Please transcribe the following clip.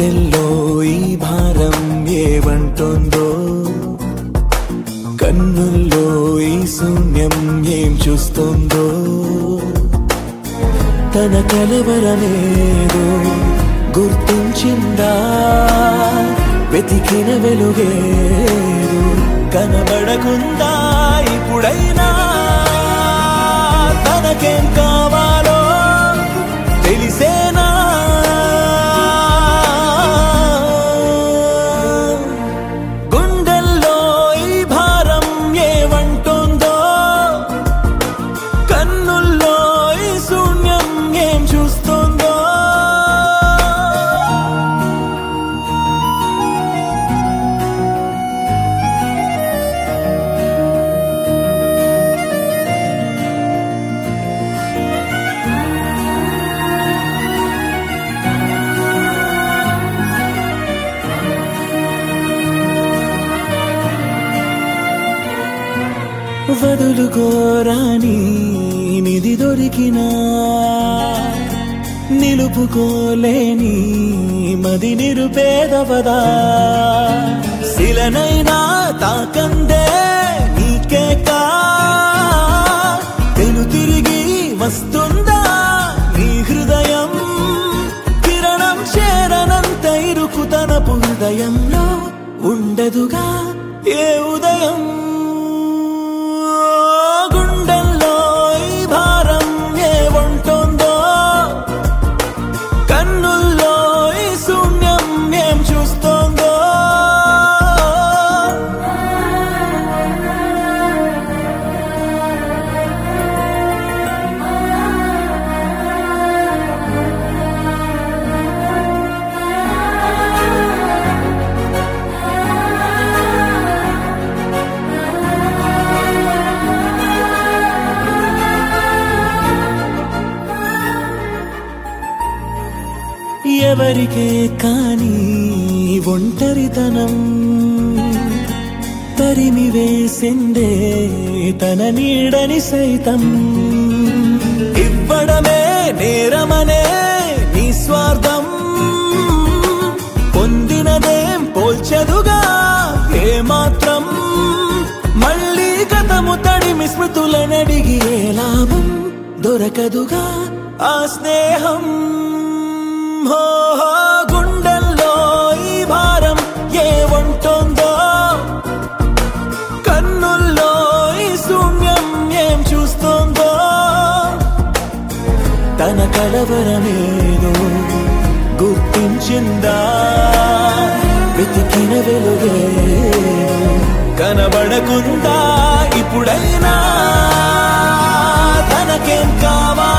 గుండెల్లో ఈ భారం ఏమంటుందో కన్నుల్లో ఈ శూన్యం ఏం చూస్తుందో తన కలవరమేదో గుర్తించిందా వెతికిన వెలుగేదో కనబడకుందా ఇప్పుడైనా తనకేం కావాలో తెలిసేనా గుండెల్లో ఈ భారం ఏమంటుందో కన్నుల్లో ఈ శూన్యం ఏం చూస్తుందో వదులుకోరాని నిధి దొరికినా నిలుపుకోలేని మది నిరుపేదవదా శిలనైనా తాకందే నీకే కా తెలు తిరిగి వస్తుందా నీ హృదయం కిరణం చేరనంత ఇరుకు తనపు హృదయంలో ఉండదుగా ఏ ఉదయం గుండెల్లో ఈ భారం ఏ ఉంటుందో కన్నుల్లో ఈ శూన్యం ఏం చూస్తోందో ఎవరికే కాని ఒంటరితనం తరిమి వేసిందే తన నీడని సైతం ఇవ్వడమే నేరమనే నిస్వార్థం పొందినదేం పోల్చదుగా ఏమాత్రం మళ్ళీ గతము తడిమి స్మృతులనడిగి ఏ లాభం దొరకదుగా ఆ స్నేహం హో హో, గుండెల్లో ఈ భారం ఏ ఉంటుందో కన్నుల్లో ఈ శూన్యం ఏం చూస్తుందో తన కలవరమేదో గుర్తించిందా వెతికిన వెలుగే కనబడకుందా ఇప్పుడైనా తనకేం కావాలి